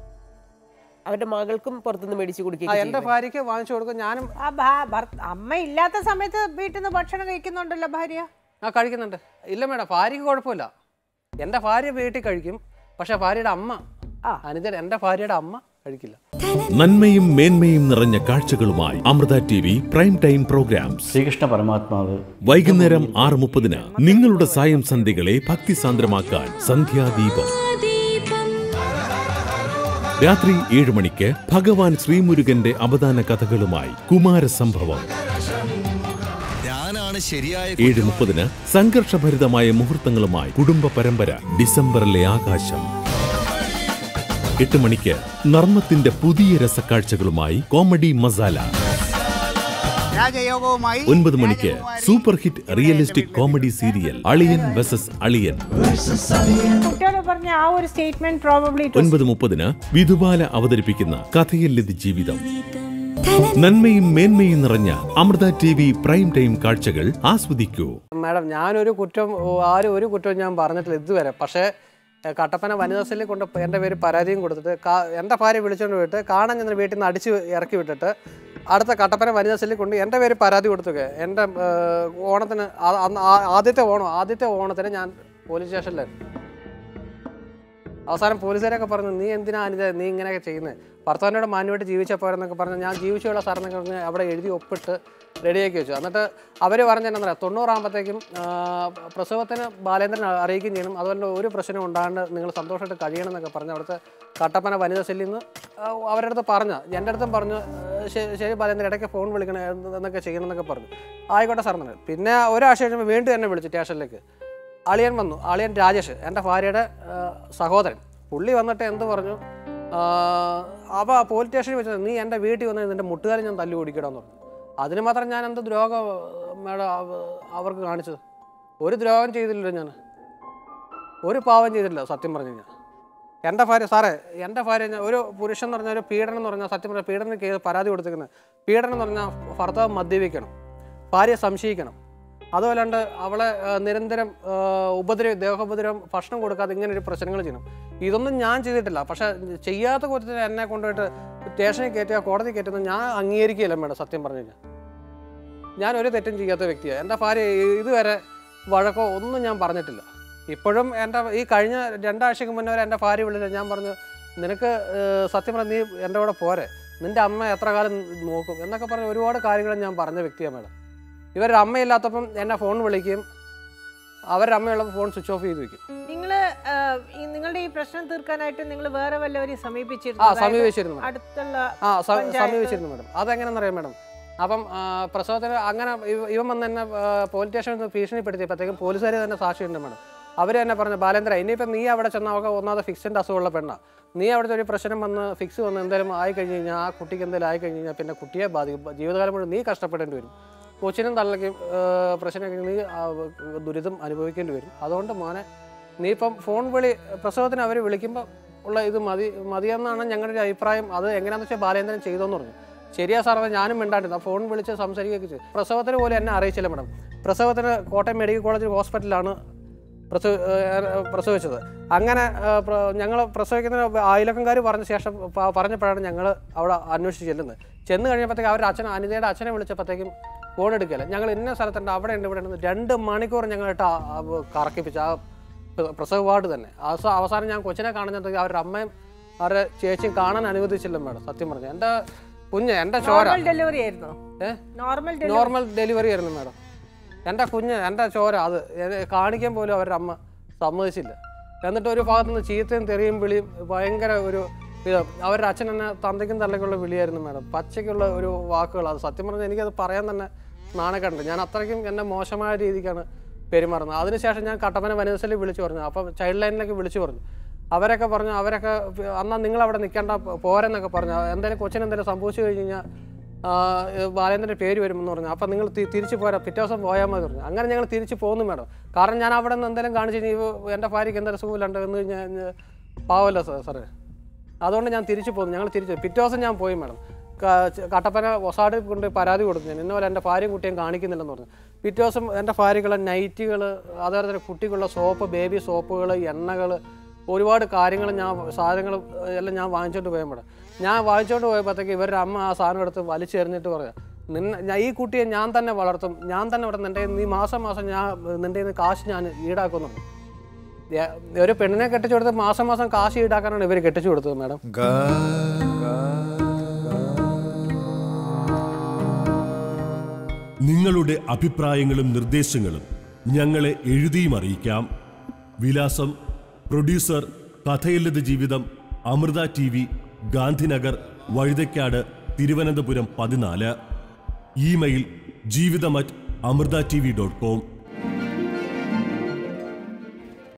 അവരുടെ മകൾക്കും പുറത്തുനിന്ന് മേടിച്ച് ആ കൊടുക്കുക എൻ്റെ ഭാര്യയ്ക്ക് വാങ്ങിച്ചു കൊടുക്കും ഞാനും ആ ഭാ- ഭർത്ത- അമ്മ ഇല്ലാത്ത സമയത്ത് വീട്ടിൽ നിന്ന് ഭക്ഷണം കഴിക്കുന്നുണ്ടല്ലോ ഭാര്യ ആ കഴിക്കുന്നുണ്ട് ഇല്ല മേഡം ഭാര്യയ്ക്ക് കുഴപ്പമില്ല എൻ്റെ ഭാര്യ വീട്ടിൽ കഴിക്കും പക്ഷേ ഭാര്യയുടെ അമ്മ അനുജൻ എൻ്റെ ഭാര്യയുടെ അമ്മ കഴിക്കില്ല നന്മയും മേന്മയും നിറഞ്ഞ കാഴ്ചകളുമായി Amrita T V prime time programmes Sreekrishna പരമാത്മാവ് വൈകുന്നേരം ആറ് മുപ്പതിന് നിങ്ങളുടെ സായം സന്ധ്യകളെ ഭക്തിസാന്ദ്രമാക്കാൻ സന്ധ്യാദീപം രാത്രി ഏഴ് മണിക്ക് ഭഗവാൻ ശ്രീമുരുകന്റെ അവദാന കഥകളുമായി കുമാരസംഭവം ഞാനാണ് ശരിയായ ഏഴ് മുപ്പതിന് സംഘർഷഭരിതമായ മുഹൂർത്തങ്ങളുമായി കുടുംബ പരമ്പര ഡിസംബറിലെ ആകാശം എട്ട് മണിക്ക് നർമ്മത്തിന്റെ പുതിയ രസക്കാഴ്ചകളുമായി കോമഡി മസാല രാജയോഗവുമായി ഒൻപത് മണിക്ക് super hit realistic comedy serial Aliyan versus Aliyan കുട്ടിയോട് പറഞ്ഞ ആ ഒരു സ്റ്റേറ്റ്മെന്റ് പ്രോബബ്ലി ഒൻപത് മുപ്പതിന് വിധുബാല അവതരിപ്പിക്കുന്ന കഥയില്ലത് ജീവിതം നന്മയും മേന്മയും നിറഞ്ഞ Amrita T V prime time കാഴ്ചകൾ ആസ്വദിക്കൂ മാഡം ഞാനൊരു കുറ്റം ഓ, ആരും ഒരു കുറ്റവും ഞാൻ പറഞ്ഞിട്ടില്ല ഇതുവരെ പക്ഷേ ഏ, കട്ടപ്പന വനിതാ സെല്ലിൽ കൊണ്ട് എൻ്റെ പേര് പരാതിയും കൊടുത്തിട്ട് കാ- എൻ്റെ ഭാര്യ വിളിച്ചുകൊണ്ട് പോയിട്ട് കാണാൻ ചെന്ന വീട്ടിൽ നിന്ന് അടിച്ച് ഇറക്കി വിട്ടിട്ട് അടുത്ത കട്ടപ്പന വനിതാ സെല്ലിൽ കൊണ്ട് എൻ്റെ പേര് പരാതി കൊടുത്തൊക്കെ എൻ്റെ ഏ, ഓണത്തിന് ആ- അന്ന് ആ- ആദ്യത്തെ ഓണം ആദ്യത്തെ ഓണത്തിന് ഞാൻ പോലീസ് സ്റ്റേഷനിലായിരുന്നു അവസാനം പോലീസുകാരൊക്കെ പറഞ്ഞു നീ എന്തിനാ അനിത നീ ഇങ്ങനെയൊക്കെ ചെയ്യുന്നത് ഭർത്താവിനോട് മാന്യമായിട്ട് ജീവിച്ചാൽ പോരെന്നൊക്കെ പറഞ്ഞ് ഞാൻ ജീവിച്ചുള്ള സാറെന്നൊക്കെ പറഞ്ഞ് അവിടെ എഴുതി ഒപ്പിട്ട് റെഡിയാക്കി വെച്ചു എന്നിട്ട് അവർ പറഞ്ഞ എന്താ പറയുക തൊണ്ണൂറാകുമ്പോഴത്തേക്കും പ്രസവത്തിന് ബാലേന്ദ്രൻ അറിയിക്കുകയും ചെയ്യണം അതുപോലെ ഒരു പ്രശ്നം ഉണ്ടാകാണ്ട് നിങ്ങൾ സന്തോഷമായിട്ട് കഴിയണം എന്നൊക്കെ പറഞ്ഞ് അവിടുത്തെ കട്ടപ്പന വനിതാ സെല്ലിൽ നിന്ന് ആ, അവരുടെ അടുത്ത് പറഞ്ഞു എൻ്റെ അടുത്തും പറഞ്ഞു "ഏഹ് ശരി ശരി ബാലേന്ദ്രൻ ഇടയ്ക്ക് ഫോൺ വിളിക്കണം എന്നൊക്കെ ചെയ്യണം എന്നൊക്കെ പറഞ്ഞു ആയിക്കോട്ടെ സാർ എന്ന് പിന്നെ ഒരാഴ്ച കഴിയുമ്പോൾ വീണ്ടും എന്നെ വിളിച്ചു സ്റ്റേഷനിലേക്ക് അളിയൻ വന്നു അളിയൻ രാജേഷ് എൻ്റെ ഭാര്യയുടെ ആ, സഹോദരൻ പുള്ളി വന്നിട്ട് എന്ത് പറഞ്ഞു അപ്പോൾ പോലീസ് സ്റ്റേഷനിൽ വെച്ചത് നീ എൻ്റെ വീട്ടിൽ വന്ന് നിൻ്റെ മുട്ടുകാരൻ ഞാൻ തല്ലി ഓടിക്കണമെന്ന് പറഞ്ഞു അതിന് മാത്രം ഞാൻ എന്ത് ദ്രോഹം മേഡം അവ- അവർക്ക് കാണിച്ചത് ഒരു ദ്രോഹം ചെയ്തില്ലല്ലോ ഞാൻ ഒരു പാവം ചെയ്തിട്ടില്ല സത്യം പറഞ്ഞു കഴിഞ്ഞാൽ എൻ്റെ ഭാര്യ സാറേ എൻ്റെ ഭാര്യ ഞാൻ- ഒരു പുരുഷൻ എന്ന് പറഞ്ഞാൽ ഒരു പീഡനം എന്ന് പറഞ്ഞാൽ സത്യം പറഞ്ഞാൽ പീഡനം കേസ് പരാതി കൊടുത്തിരിക്കുന്നത് പീഡനം എന്ന് പറഞ്ഞാൽ ഭർത്താവ് മദ്യപിക്കണം ഭാര്യ സംശയിക്കണം അതുമല്ലാണ്ട് അവളെ ആ, നിരന്തരം ആ, ഉപദ്രവം ദേഹോപദ്രവം ഭക്ഷണം കൊടുക്കാതെ ഇങ്ങനെ ഒരു പ്രശ്നങ്ങൾ ചെയ്യണം ഇതൊന്നും ഞാൻ ചെയ്തിട്ടില്ല പക്ഷേ ചെയ്യാത്ത കുറ്റത്തിന് എന്നെ കൊണ്ടുപോയിട്ട് സ്റ്റേഷനിൽ കയറ്റുക കോടതി കയറ്റുന്നത് ഞാൻ അംഗീകരിക്കുകയില്ല മേഡം സത്യം പറഞ്ഞു കഴിഞ്ഞാൽ ഞാൻ ഒരു തെറ്റും ചെയ്യാത്ത വ്യക്തിയാണ് എൻ്റെ ഭാര്യ ഇതുവരെ വഴക്കോ ഒന്നും ഞാൻ പറഞ്ഞിട്ടില്ല ഇപ്പോഴും എൻ്റെ ഈ കഴിഞ്ഞ രണ്ടാഴ്ചക്ക് മുന്നേ വരെ എൻ്റെ ഭാര്യ വിളിച്ചു ഞാൻ പറഞ്ഞു നിനക്ക് ഏഹ്, സത്യം പറഞ്ഞ നീ എൻ്റെ കൂടെ പോരെ നിൻ്റെ അമ്മ എത്ര കാലം നോക്കും എന്നൊക്കെ പറഞ്ഞ് ഒരുപാട് കാര്യങ്ങൾ ഞാൻ പറഞ്ഞ വ്യക്തിയാണ് മേഡം ഇവരുടെ അമ്മയില്ലാത്തപ്പം എന്നെ ഫോൺ വിളിക്കും അവരുടെ അമ്മയുള്ളപ്പോൾ ഫോൺ സ്വിച്ച് ഓഫ് ചെയ്ത് വെക്കും നിങ്ങൾ നിങ്ങളുടെ ഈ പ്രശ്നം തീർക്കാനായിട്ട് നിങ്ങൾ വേറെ വല്ലവരെയും സമീപിച്ചിരുന്നു ആ അതായത് സമീപിച്ചിരുന്നു madam. അടുത്തുള്ള ആ സ- പഞ്ചായത്ത്. സമീപിച്ചിരുന്നു മേഡം അതെങ്ങനെയാണെന്ന് അറിയാം മേഡം അപ്പം ആ, പ്രസവത്തിന് അങ്ങനെ ഇവ- ഇവൻ വന്ന് എന്നെ പോലീസ് സ്റ്റേഷനിൽ ഭീഷണിപ്പെടുത്തിയപ്പോഴത്തേക്കും പോലീസുകാർ തന്നെ സാക്ഷിയുണ്ട് മേഡം അവർ തന്നെ പറഞ്ഞു ബാലേന്ദ്ര ഇനിയിപ്പോൾ നീ അവിടെ ചെന്നാൽ അവൾക്ക് ഒന്നാമത് ഫിക്സിൻ്റെ അസുഖമുള്ള പെണ്ണാണ് നീ അവിടുത്തെ ഒരു പ്രശ്നം വന്ന് ഫിക്സ് വന്ന് എന്തെങ്കിലും ആയി കഴിഞ്ഞ് കഴിഞ്ഞാൽ ആ കുട്ടിക്ക് എന്തെങ്കിലും ആയി കഴിഞ്ഞ് കഴിഞ്ഞാൽ പിന്നെ കുട്ടിയെ ബാധിക്കും ജീവിതകാലം മുഴുവൻ നീ കഷ്ടപ്പെടേണ്ടി വരും കൊച്ചിനും തള്ളയ്ക്കും പ്രശ്നമൊക്കെ നീ ആ, ദുരിതം അനുഭവിക്കേണ്ടി വരും അതുകൊണ്ട് മോനെ നീ ഇപ്പം ഫോൺ വിളി പ്രസവത്തിന് അവർ വിളിക്കുമ്പോൾ ഉള്ള ഇത് മതി മതിയെന്നാണ് ഞങ്ങളുടെ ഒരു അഭിപ്രായം അത് എങ്ങനെയാണെന്ന് വെച്ചാൽ ബാലേന്ദ്രൻ ചെയ്തോന്ന് പറഞ്ഞു ശരിയാ സാറേ ഞാനും മിണ്ടാണ്ടിരുന്നു ഫോൺ വിളിച്ച് സംസാരിക്കുകയൊക്കെ ചെയ്തു പ്രസവത്തിന് പോലും എന്നെ അറിയിച്ചില്ല മേഡം പ്രസവത്തിന് കോട്ടയം മെഡിക്കൽ കോളേജ് ഹോസ്പിറ്റലിലാണ് പ്രസവ ഏഹ് പ്രസവിച്ചത് അങ്ങനെ ഞങ്ങൾ പ്രസവിക്കുന്ന അയലക്കംകാർ പറഞ്ഞ ശേഷം പ- പറഞ്ഞപ്പോഴാണ് ഞങ്ങൾ അവിടെ അന്വേഷിച്ച് ചെല്ലുന്നത് ചെന്ന് കഴിഞ്ഞപ്പോഴത്തേക്ക് അവരുടെ അച്ഛൻ അനിതയുടെ അച്ഛനെ വിളിച്ചപ്പോഴത്തേക്കും ഫോൺ എടുക്കില്ല ഞങ്ങൾ ഇന്ന സ്ഥലത്തുണ്ട് അവിടെ ഉണ്ട് ഇവിടെ ഉണ്ട് രണ്ട് മണിക്കൂർ ഞങ്ങളിട്ട് ആ- ആ കറക്കിപ്പിച്ചു ആ പ്ര- പ്രസവ വാർഡ് തന്നെ അവസാ അവസാനം ഞാൻ കൊച്ചിനെ കാണുന്നപ്പോഴത്തേക്ക് അവരുടെ അമ്മയും അവരുടെ ചേച്ചിയും കാണാൻ അനുവദിച്ചില്ല മേഡം സത്യം പറഞ്ഞു എൻ്റെ കുഞ്ഞ് എൻ്റെ ചോര നോർമൽ ഡെലിവറി ആയിരുന്നു ഏ? നോർമൽ ഡെലിവറി നോർമൽ ഡെലിവറി ആയിരുന്നു മാഡം എൻ്റെ കുഞ്ഞ് എൻ്റെ ചോര അത് എന്നെ കാണിക്കാൻ പോലും അവരുടെ അമ്മ സമ്മതിച്ചില്ല എന്നിട്ട് ഒരു ഭാഗത്തു നിന്ന് ചീത്തയും തെറിയും വിളിയും ഭയങ്കര ഒരു ഇത് അവരുടെ അച്ഛൻ എന്നെ തന്തയ്ക്കും തള്ളയ്ക്കുള്ള വിളിയായിരുന്നു മാഡം പച്ചയ്ക്കുള്ള ഒരു വാക്കുകൾ അത് സത്യം പറഞ്ഞാൽ എനിക്കത് പറയാൻ തന്നെ നാണക്കേണ്ട ഞാൻ അത്രയ്ക്കും എന്നെ മോശമായ രീതിക്കാണ് പെരുമാറുന്നത് അതിനുശേഷം ഞാൻ കട്ടപ്പന വനിതസലിൽ വിളിച്ചു പറഞ്ഞു അപ്പം ചൈൽഡ് ലൈനിലേക്ക് വിളിച്ചു പറഞ്ഞു അവരൊക്കെ പറഞ്ഞു അവരൊക്കെ അന്നാ നിങ്ങൾ അവിടെ നിൽക്കേണ്ട പോരെന്നൊക്കെ പറഞ്ഞു എന്തായാലും കൊച്ചിന് എന്തെങ്കിലും സംഭവിച്ചു കഴിഞ്ഞ് കഴിഞ്ഞാൽ ആ, ബാലേന്ദ്രൻ്റെ പേര് വരുമെന്ന് പറഞ്ഞു അപ്പം നിങ്ങൾ തി- തിരിച്ച് പോരാ പിറ്റേ ദിവസം പോയാൽ മതി പറഞ്ഞു അങ്ങനെ ഞങ്ങൾ തിരിച്ച് പോകുന്നു മേഡം കാരണം ഞാൻ അവിടെ നിന്ന് എന്തെങ്കിലും കാണിച്ചു കഴിഞ്ഞാൽ എൻ്റെ ഭാര്യയ്ക്ക് എന്തെങ്കിലും സുഖമില്ലാണ്ട് എന്ന് കഴിഞ്ഞാൽ പാവല്ലോ സാർ സാറേ അതുകൊണ്ട് ഞാൻ തിരിച്ചു പോന്നു ഞങ്ങൾ തിരിച്ചു പിറ്റേ ദിവസം ഞാൻ പോയി മേഡം ക- ച- കട്ടപ്പന ഒസാട് കൊണ്ട് പരാതി കൊടുത്തു ഞാൻ ഇന്നപോലെ എൻ്റെ ഭാര്യയും കുട്ടിയും കാണിക്കുന്നില്ലെന്ന് പറഞ്ഞു പിറ്റേ ദിവസം എൻ്റെ ഭാര്യക്കുള്ള നൈറ്റുകൾ അതേപോലെ തന്നെ കുട്ടിക്കുള്ള സോപ്പ് ബേബി സോപ്പുകൾ എണ്ണകൾ ഒരുപാട് കാര്യങ്ങൾ ഞാൻ സാധനങ്ങൾ എല്ലാം ഞാൻ വാങ്ങിച്ചോണ്ട് പോയാൽ മേഡം ഞാൻ വാങ്ങിച്ചോണ്ട് പോയപ്പോഴത്തേക്ക് ഇവരുടെ അമ്മ ആ സാധനം എടുത്ത് വലിച്ചെറിഞ്ഞിട്ട് പറയാം നിന്നെ ഞാൻ ഈ കുട്ടിയെ ഞാൻ തന്നെ വളർത്തും ഞാൻ തന്നെ ഇവിടെ നിൻ്റെ നീ മാസം മാസം ഞാൻ നിൻ്റെ കയ്യിൽ നിന്ന് കാശ് ഞാൻ ഈടാക്കുന്നു യ- ഒരു പെണ്ണിനെ കെട്ടിച്ചു കൊടുത്ത് മാസം മാസം കാശ് ഈടാക്കാനാണ് ഇവർ കെട്ടിച്ചു കൊടുത്തത് മാഡം നിങ്ങളുടെ അഭിപ്രായങ്ങളും നിർദ്ദേശങ്ങളും ഞങ്ങളെ എഴുതിയും അറിയിക്കാം വിലാസം പ്രൊഡ്യൂസർ കഥയില്ലത് ജീവിതം അമൃത ടി വി ഗാന്ധിനഗർ വഴുതയ്ക്കാട് തിരുവനന്തപുരം പതിനാല് email Jeevitham at Amrita T V dot com